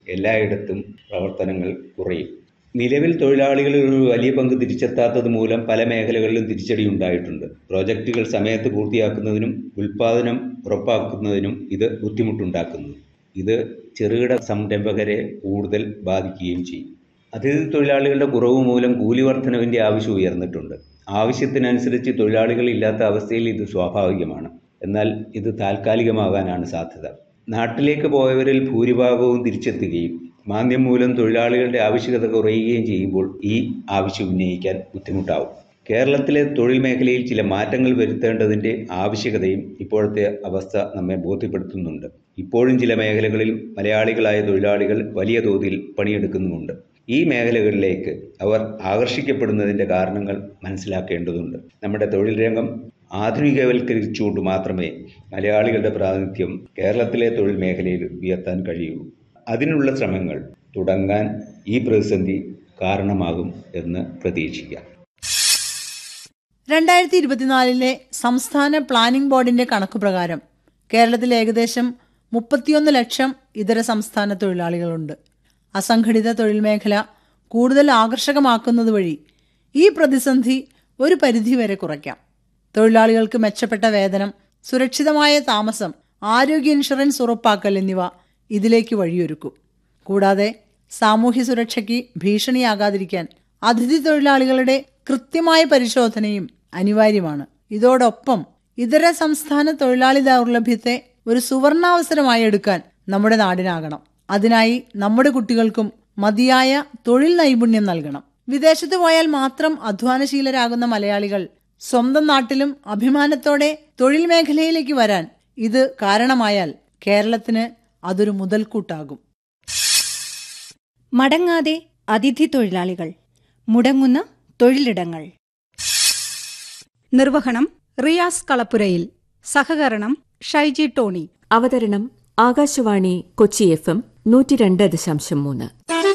എല്ലായിടത്തും പ്രവർത്തനങ്ങൾ കുറയും നിലവിൽ തൊഴിലാളികളിൽ ഒരു വലിയ പങ്ക് തിരിച്ചെത്താത്തത് മൂലം പല മേഖലകളിലും തിരിച്ചടിയുണ്ടായിട്ടുണ്ട് പ്രോജക്റ്റുകൾ സമയത്ത് പൂർത്തിയാക്കുന്നതിനും ഉൽപ്പാദനം ഉറപ്പാക്കുന്നതിനും ഇത് ബുദ്ധിമുട്ടുണ്ടാക്കുന്നു ഇത് ചെറുകിട സംരംഭകരെ കൂടുതൽ ബാധിക്കുകയും ചെയ്യും അതിഥി തൊഴിലാളികളുടെ കുറവ് മൂലം കൂലി വർധനവിൻ്റെ ആവശ്യം ഉയർന്നിട്ടുണ്ട് ആവശ്യത്തിനനുസരിച്ച് തൊഴിലാളികൾ ഇല്ലാത്ത അവസ്ഥയിൽ ഇത് സ്വാഭാവികമാണ് എന്നാൽ ഇത് താൽക്കാലികമാകാനാണ് സാധ്യത നാട്ടിലേക്ക് പോയവരിൽ ഭൂരിഭാഗവും തിരിച്ചെത്തുകയും മാന്ദ്യം മൂലം തൊഴിലാളികളുടെ ആവശ്യകത കുറയുകയും ചെയ്യുമ്പോൾ ഈ ആവശ്യം ഉന്നയിക്കാൻ ബുദ്ധിമുട്ടാവും കേരളത്തിലെ തൊഴിൽ മേഖലയിൽ ചില മാറ്റങ്ങൾ വരുത്തേണ്ടതിൻ്റെ ആവശ്യകതയും ഇപ്പോഴത്തെ അവസ്ഥ നമ്മെ ബോധ്യപ്പെടുത്തുന്നുണ്ട് ഇപ്പോഴും ചില മേഖലകളിൽ മലയാളികളായ തൊഴിലാളികൾ വലിയ തോതിൽ പണിയെടുക്കുന്നുമുണ്ട് ഈ മേഖലകളിലേക്ക് അവർ ആകർഷിക്കപ്പെടുന്നതിൻ്റെ കാരണങ്ങൾ മനസ്സിലാക്കേണ്ടതുണ്ട് നമ്മുടെ തൊഴിൽ രംഗം ആധുനികവൽക്കരിച്ചുകൊണ്ട് മാത്രമേ മലയാളികളുടെ പ്രാതിനിധ്യം കേരളത്തിലെ തൊഴിൽ മേഖലയിൽ ഉയർത്താൻ കഴിയൂ അതിനുള്ള ശ്രമങ്ങൾ തുടങ്ങാൻ ഈ പ്രതിസന്ധി കാരണമാകും എന്ന് പ്രതീക്ഷിക്കാം രണ്ടായിരത്തി ഇരുപത്തിനാലിലെ സംസ്ഥാന പ്ലാനിംഗ് ബോർഡിന്റെ കണക്കുപ്രകാരം കേരളത്തിൽ ഏകദേശം മുപ്പത്തിയൊന്ന് ലക്ഷം ഇതര സംസ്ഥാന തൊഴിലാളികളുണ്ട് അസംഘടിത തൊഴിൽ മേഖല കൂടുതൽ ആകർഷകമാക്കുന്നത് വഴി ഈ പ്രതിസന്ധി ഒരു പരിധിവരെ കുറയ്ക്കാം തൊഴിലാളികൾക്ക് മെച്ചപ്പെട്ട വേതനം സുരക്ഷിതമായ താമസം ആരോഗ്യ ഇൻഷുറൻസ് ഉറപ്പാക്കൽ എന്നിവ ഇതിലേക്ക് വഴിയൊരുക്കും കൂടാതെ സാമൂഹ്യ സുരക്ഷയ്ക്ക് ഭീഷണിയാകാതിരിക്കാൻ അതിഥി തൊഴിലാളികളുടെ കൃത്യമായ പരിശോധനയും അനിവാര്യമാണ് ഇതോടൊപ്പം ഇതര സംസ്ഥാന തൊഴിലാളി ദൗർലഭ്യത്തെ ഒരു സുവർണാവസരമായി എടുക്കാൻ നമ്മുടെ നാടിനാകണം അതിനായി നമ്മുടെ കുട്ടികൾക്കും മതിയായ തൊഴിൽ നൈപുണ്യം നൽകണം വിദേശത്ത് പോയാൽ മാത്രം അധ്വാനശീലരാകുന്ന മലയാളികൾ സ്വന്തം നാട്ടിലും അഭിമാനത്തോടെ തൊഴിൽ മേഖലയിലേക്ക് വരാൻ ഇത് കാരണമായാൽ കേരളത്തിന് അതൊരു മുതൽക്കൂട്ടാകും മടങ്ങാതെ അതിഥി തൊഴിലാളികൾ മുടങ്ങുന്ന തൊഴിലിടങ്ങൾ നിർവഹണം റിയാസ് കളപ്പുരയിൽ സഹകരണം ഷൈജി ടോണി അവതരണം ആകാശവാണി കൊച്ചി എഫ് എം നൂറ്റി രണ്ട് ദശാംശം മൂന്ന്